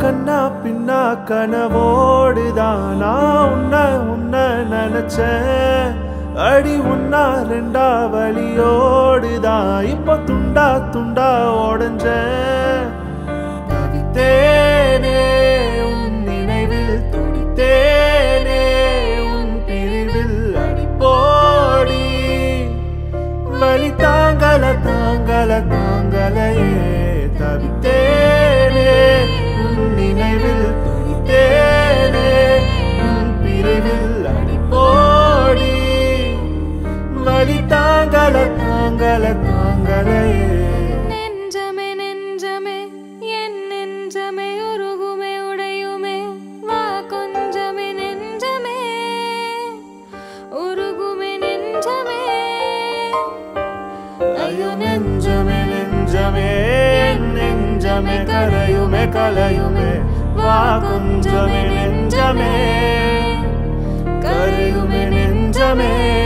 கண்ணா பின்னா கனவோடுதான் நான் உன்ன உன்ன நினைச்சேன் அடி ஒன்னா ரெண்டா வழியோடுதான் இப்ப துண்டா துண்டா உடஞ்சேன் தவித்தேனே உன் நினைவில் துடித்தேனே உன் பிரிவில் அடிப்போடி வழி தாங்கல தாங்கல தாங்கலையே தவித்தேனே உன் நினைவில் துடித்தேனே உன் பிரிவில் அடிப்போடி வழி தாங்கல தாங்கல தாங்கலையே நெஞ்சமே நெஞ்சமே என் நெஞ்சமே உருகுமே உடையுமே வா கொஞ்சமே நெஞ்சமே உருகுமே நெஞ்சமே ஐயோ நெஞ்சமே நெஞ்சமே என் நெஞ்சமே கரையுமே கலையுமே வா கொஞ்சமே நெஞ்சமே கரையுமே நெஞ்சமே